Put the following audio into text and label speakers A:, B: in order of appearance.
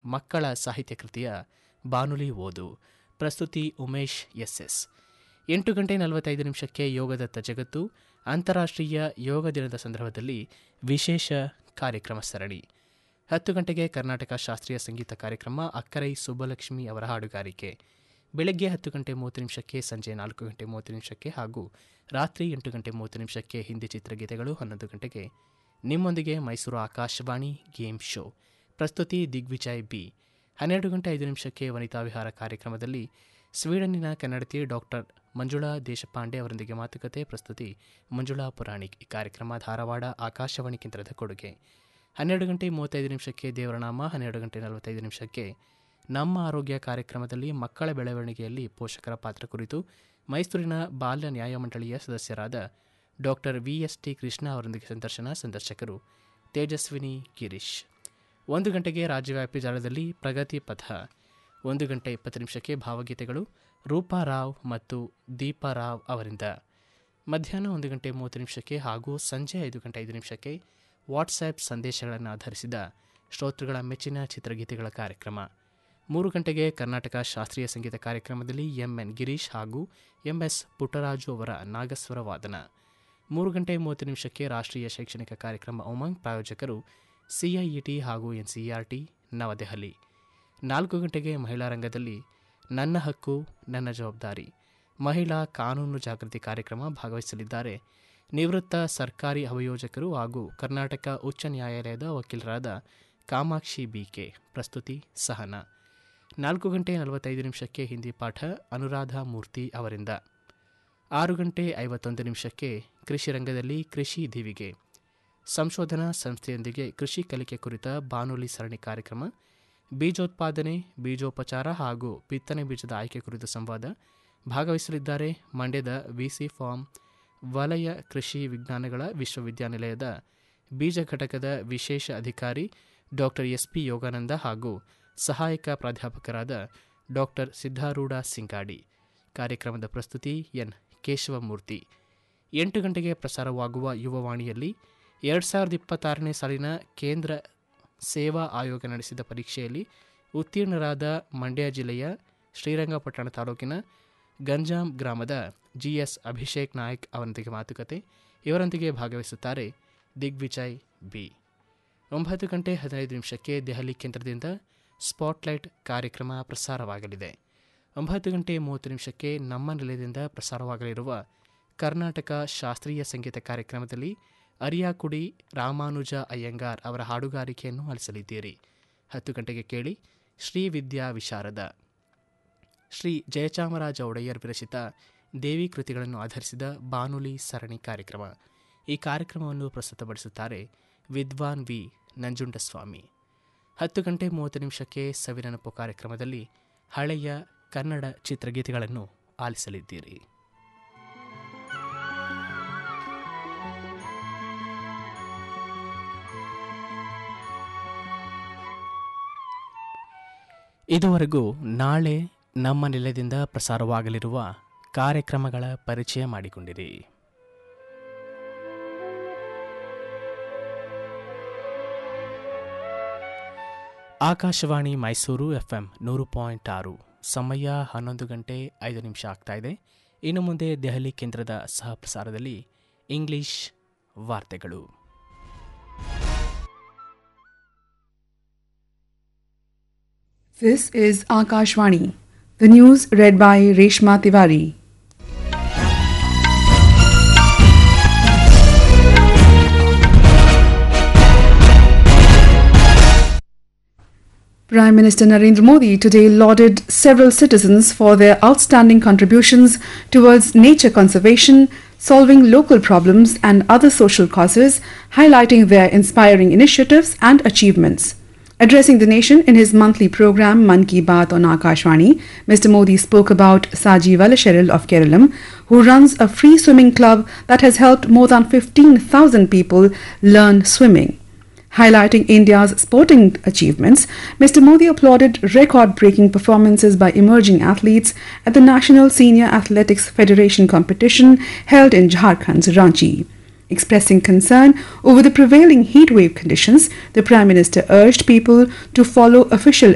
A: ಮಕ್ಕಳ ಸಾಹಿತ್ಯ ಕೃತಿಯ ಬಾನುಲಿ ಓದು ಪ್ರಸ್ತುತಿ ಉಮೇಶ್ ಎಸ್ಎಸ್ ಎಂಟು ಗಂಟೆ ನಲವತ್ತೈದು ನಿಮಿಷಕ್ಕೆ ಯೋಗದತ್ತ ಜಗತ್ತು ಅಂತಾರಾಷ್ಟ್ರೀಯ ಯೋಗ ದಿನದ ಸಂದರ್ಭದಲ್ಲಿ ವಿಶೇಷ ಕಾರ್ಯಕ್ರಮ ಸರಣಿ ಹತ್ತು ಗಂಟೆಗೆ ಕರ್ನಾಟಕ ಶಾಸ್ತ್ರೀಯ ಸಂಗೀತ ಕಾರ್ಯಕ್ರಮ ಅಕ್ಕರೈ ಸುಬ್ಬಲಕ್ಷ್ಮಿ ಅವರ ಹಾಡುಗಾರಿಕೆ ಬೆಳಗ್ಗೆ ಹತ್ತು ಗಂಟೆ ಮೂವತ್ತು ನಿಮಿಷಕ್ಕೆ ಸಂಜೆ ನಾಲ್ಕು ಗಂಟೆ ಮೂವತ್ತು ನಿಮಿಷಕ್ಕೆ ಹಾಗೂ ರಾತ್ರಿ ಎಂಟು ಗಂಟೆ ಮೂವತ್ತು ನಿಮಿಷಕ್ಕೆ ಹಿಂದಿ ಚಿತ್ರಗೀತೆಗಳು ಹನ್ನೊಂದು ಗಂಟೆಗೆ ನಿಮ್ಮೊಂದಿಗೆ ಮೈಸೂರು ಆಕಾಶವಾಣಿ ಗೇಮ್ ಶೋ ಪ್ರಸ್ತುತಿ ದಿಗ್ವಿಜಯ್ ಬಿ ಹನ್ನೆರಡು ಗಂಟೆ ಐದು ನಿಮಿಷಕ್ಕೆ ವನಿತಾ ವಿಹಾರ ಕಾರ್ಯಕ್ರಮದಲ್ಲಿ ಸ್ವೀಡನ್ನಿನ ಕನ್ನಡತಿ ಡಾಕ್ಟರ್ ಮಂಜುಳಾ ದೇಶಪಾಂಡೆ ಅವರೊಂದಿಗೆ ಮಾತುಕತೆ ಪ್ರಸ್ತುತಿ ಮಂಜುಳಾ ಪುರಾಣಿಕ್ ಈ ಕಾರ್ಯಕ್ರಮ ಧಾರವಾಡ ಆಕಾಶವಾಣಿ ಕೇಂದ್ರದ ಕೊಡುಗೆ ಹನ್ನೆರಡು ಗಂಟೆ ಮೂವತ್ತೈದು ನಿಮಿಷಕ್ಕೆ ದೇವರನಾಮ ಹನ್ನೆರಡು ಗಂಟೆ ನಲವತ್ತೈದು ನಿಮಿಷಕ್ಕೆ ನಮ್ಮ ಆರೋಗ್ಯ ಕಾರ್ಯಕ್ರಮದಲ್ಲಿ ಮಕ್ಕಳ ಬೆಳವಣಿಗೆಯಲ್ಲಿ ಪೋಷಕರ ಪಾತ್ರ ಕುರಿತು ಮೈಸೂರಿನ ಬಾಲ್ಯ ನ್ಯಾಯಮಂಡಳಿಯ ಸದಸ್ಯರಾದ doctor V S T Krishna ಅವರೊಂದಿಗೆ ಸಂದರ್ಶನ ಸಂದರ್ಶಕರು ತೇಜಸ್ವಿನಿ ಗಿರೀಶ್ ಒಂದು ಗಂಟೆಗೆ ರಾಜ್ಯವ್ಯಾಪಿ ಜಾಲದಲ್ಲಿ ಪ್ರಗತಿ ಪಥ ಒಂದು ಗಂಟೆ ಇಪ್ಪತ್ತು ನಿಮಿಷಕ್ಕೆ ಭಾವಗೀತೆಗಳು ರೂಪಾ ರಾವ್ ಮತ್ತು ದೀಪಾ ರಾವ್ ಅವರಿಂದ ಮಧ್ಯಾಹ್ನ ಒಂದು ಗಂಟೆ ಮೂವತ್ತು ನಿಮಿಷಕ್ಕೆ ಹಾಗೂ ಸಂಜೆ ಐದು ಗಂಟೆ ಐದು ನಿಮಿಷಕ್ಕೆ ವಾಟ್ಸ್ಆ್ಯಪ್ ಸಂದೇಶಗಳನ್ನು ಆಧರಿಸಿದ ಶ್ರೋತೃಗಳ ಮೆಚ್ಚಿನ ಚಿತ್ರಗೀತೆಗಳ ಕಾರ್ಯಕ್ರಮ ಮೂರು ಗಂಟೆಗೆ ಕರ್ನಾಟಕ ಶಾಸ್ತ್ರೀಯ ಸಂಗೀತ ಕಾರ್ಯಕ್ರಮದಲ್ಲಿ ಎಂಎನ್ ಗಿರೀಶ್ ಹಾಗೂ ಎಂಎಸ್ ಪುಟ್ಟರಾಜು ಅವರ ನಾಗಸ್ವರ ವಾದನ ಮೂರು ಗಂಟೆ ಮೂವತ್ತು ನಿಮಿಷಕ್ಕೆ ರಾಷ್ಟ್ರೀಯ ಶೈಕ್ಷಣಿಕ ಕಾರ್ಯಕ್ರಮ ಉಮಂಗ್ ಪ್ರಾಯೋಜಕರು ಸಿಐಇಟಿ ಹಾಗೂ ಎನ್ಸಿಇಆರ್ಟಿ ನವದೆಹಲಿ ನಾಲ್ಕು ಗಂಟೆಗೆ ಮಹಿಳಾ ರಂಗದಲ್ಲಿ ನನ್ನ ಹಕ್ಕು ನನ್ನ ಜವಾಬ್ದಾರಿ ಮಹಿಳಾ ಕಾನೂನು ಜಾಗೃತಿ ಕಾರ್ಯಕ್ರಮ ಭಾಗವಹಿಸಲಿದ್ದಾರೆ ನಿವೃತ್ತ ಸರ್ಕಾರಿ ಅಭಿಯೋಜಕರು ಹಾಗೂ ಕರ್ನಾಟಕ ಉಚ್ಚ ನ್ಯಾಯಾಲಯದ ವಕೀಲರಾದ ಕಾಮಾಕ್ಷಿ ಬಿಕೆ ಪ್ರಸ್ತುತಿ ಸಹನ ನಾಲ್ಕು ಗಂಟೆ ನಲವತ್ತೈದು ನಿಮಿಷಕ್ಕೆ ಹಿಂದಿ ಪಾಠ ಅನುರಾಧ ಮೂರ್ತಿ ಅವರಿಂದ ಆರು ಗಂಟೆ ಐವತ್ತೊಂದು ನಿಮಿಷಕ್ಕೆ ಕೃಷಿ ರಂಗದಲ್ಲಿ ಕೃಷಿ ದೀವಿಗೆ ಸಂಶೋಧನಾ ಸಂಸ್ಥೆಯೊಂದಿಗೆ ಕೃಷಿ ಕಲಿಕೆ ಕುರಿತ ಬಾನುಲಿ ಸರಣಿ ಕಾರ್ಯಕ್ರಮ ಬೀಜೋತ್ಪಾದನೆ ಬೀಜೋಪಚಾರ ಹಾಗೂ ಬಿತ್ತನೆ ಬೀಜದ ಆಯ್ಕೆ ಕುರಿತ ಸಂವಾದ ಭಾಗವಹಿಸಲಿದ್ದಾರೆ ಮಂಡ್ಯದ ವಿಸಿ ಫಾರ್ಮ್ ವಲಯ ಕೃಷಿ ವಿಜ್ಞಾನಗಳ ವಿಶ್ವವಿದ್ಯಾನಿಲಯದ ಬೀಜ ಘಟಕದ ವಿಶೇಷ ಅಧಿಕಾರಿ ಡಾಕ್ಟರ್ ಎಸ್ ಪಿ ಯೋಗಾನಂದ ಹಾಗೂ ಸಹಾಯಕ ಪ್ರಾಧ್ಯಾಪಕರಾದ ಡಾಕ್ಟರ್ ಸಿದ್ಧಾರೂಢ ಸಿಂಗಾಡಿ ಕಾರ್ಯಕ್ರಮದ ಪ್ರಸ್ತುತಿ ಎನ್ ಕೇಶವಮೂರ್ತಿ ಎಂಟು ಗಂಟೆಗೆ ಪ್ರಸಾರವಾಗುವ ಯುವವಾಣಿಯಲ್ಲಿ ಎರಡು ಸಾವಿರದ ಇಪ್ಪತ್ತಾರನೇ ಸಾಲಿನ ಕೇಂದ್ರ ಸೇವಾ ಆಯೋಗ ನಡೆಸಿದ ಪರೀಕ್ಷೆಯಲ್ಲಿ ಉತ್ತೀರ್ಣರಾದ ಮಂಡ್ಯ ಜಿಲ್ಲೆಯ ಶ್ರೀರಂಗಪಟ್ಟಣ ತಾಲೂಕಿನ ಗಂಜಾಂ ಗ್ರಾಮದ ಜಿಎಸ್ ಅಭಿಷೇಕ್ ನಾಯಕ್ ಅವರೊಂದಿಗೆ ಮಾತುಕತೆ ಇವರೊಂದಿಗೆ ಭಾಗವಹಿಸುತ್ತಾರೆ ದಿಗ್ವಿಜಯ್ ಬಿ ಒಂಬತ್ತು ಗಂಟೆ ಹದಿನೈದು ನಿಮಿಷಕ್ಕೆ ದೆಹಲಿ ಕೇಂದ್ರದಿಂದ ಸ್ಪಾಟ್ಲೈಟ್ ಕಾರ್ಯಕ್ರಮ ಪ್ರಸಾರವಾಗಲಿದೆ ಒಂಬತ್ತು ಗಂಟೆ ಮೂವತ್ತು ನಿಮಿಷಕ್ಕೆ ನಮ್ಮ ನಿಲಯದಿಂದ ಪ್ರಸಾರವಾಗಲಿರುವ ಕರ್ನಾಟಕ ಶಾಸ್ತ್ರೀಯ ಸಂಗೀತ ಕಾರ್ಯಕ್ರಮದಲ್ಲಿ ಅರಿಯಾಕುಡಿ ರಾಮಾನುಜ ಅಯ್ಯಂಗಾರ್ ಅವರ ಹಾಡುಗಾರಿಕೆಯನ್ನು ಆಲಿಸಲಿದ್ದೀರಿ ಹತ್ತು ಗಂಟೆಗೆ ಕೇಳಿ ಶ್ರೀ ವಿದ್ಯಾ ವಿಶಾರದ ಶ್ರೀ ಜಯಚಾಮರಾಜ ಒಡೆಯರ್ ವಿರಚಿತ ದೇವಿ ಕೃತಿಗಳನ್ನು ಆಧರಿಸಿದ ಬಾನುಲಿ ಸರಣಿ ಕಾರ್ಯಕ್ರಮ ಈ ಕಾರ್ಯಕ್ರಮವನ್ನು ಪ್ರಸ್ತುತಪಡಿಸುತ್ತಾರೆ ವಿದ್ವಾನ್ ವಿ ನಂಜುಂಡಸ್ವಾಮಿ ಹತ್ತು ಗಂಟೆ ಮೂವತ್ತು ನಿಮಿಷಕ್ಕೆ ಸವಿನೆನಪು ಕಾರ್ಯಕ್ರಮದಲ್ಲಿ ಹಳೆಯ ಕನ್ನಡ ಚಿತ್ರಗೀತೆಗಳನ್ನು ಆಲಿಸಲಿದ್ದೀರಿ ಇದುವರೆಗೂ ನಾಳೆ ನಮ್ಮ ನಿಲಯದಿಂದ ಪ್ರಸಾರವಾಗಲಿರುವ ಕಾರ್ಯಕ್ರಮಗಳ ಪರಿಚಯ ಮಾಡಿಕೊಂಡಿರಿ ಆಕಾಶವಾಣಿ ಮೈಸೂರು ಎಫ್ಎಂ ನೂರು ಪಾಯಿಂಟ್ ಆರು ಸಮಯ ಹನ್ನೊಂದು ಗಂಟೆ ಐದು ನಿಮಿಷ ಆಗ್ತಾ ಇದೆ ಇನ್ನು ಮುಂದೆ ದೆಹಲಿ ಕೇಂದ್ರದ ಸಹ ಪ್ರಸಾರದಲ್ಲಿ ಇಂಗ್ಲಿಷ್ ವಾರ್ತೆಗಳು
B: This is Akashvani. The news read by Reshma Tiwari. Prime Minister Narendra Modi today lauded several citizens for their outstanding contributions towards nature conservation, solving local problems, and other social causes, highlighting their inspiring initiatives and achievements. Addressing the nation in his monthly program Man Ki Baat on Akashvani, Mr. Modi spoke about Saji Valasheril of Keralam, who runs a free swimming club that has helped more than 15,000 people learn swimming. Highlighting India's sporting achievements, Mr. Modi applauded record breaking performances by emerging athletes at the National Senior Athletics Federation competition held in Jharkhand's Ranchi. Expressing concern over the prevailing heatwave conditions, the Prime Minister urged people to follow official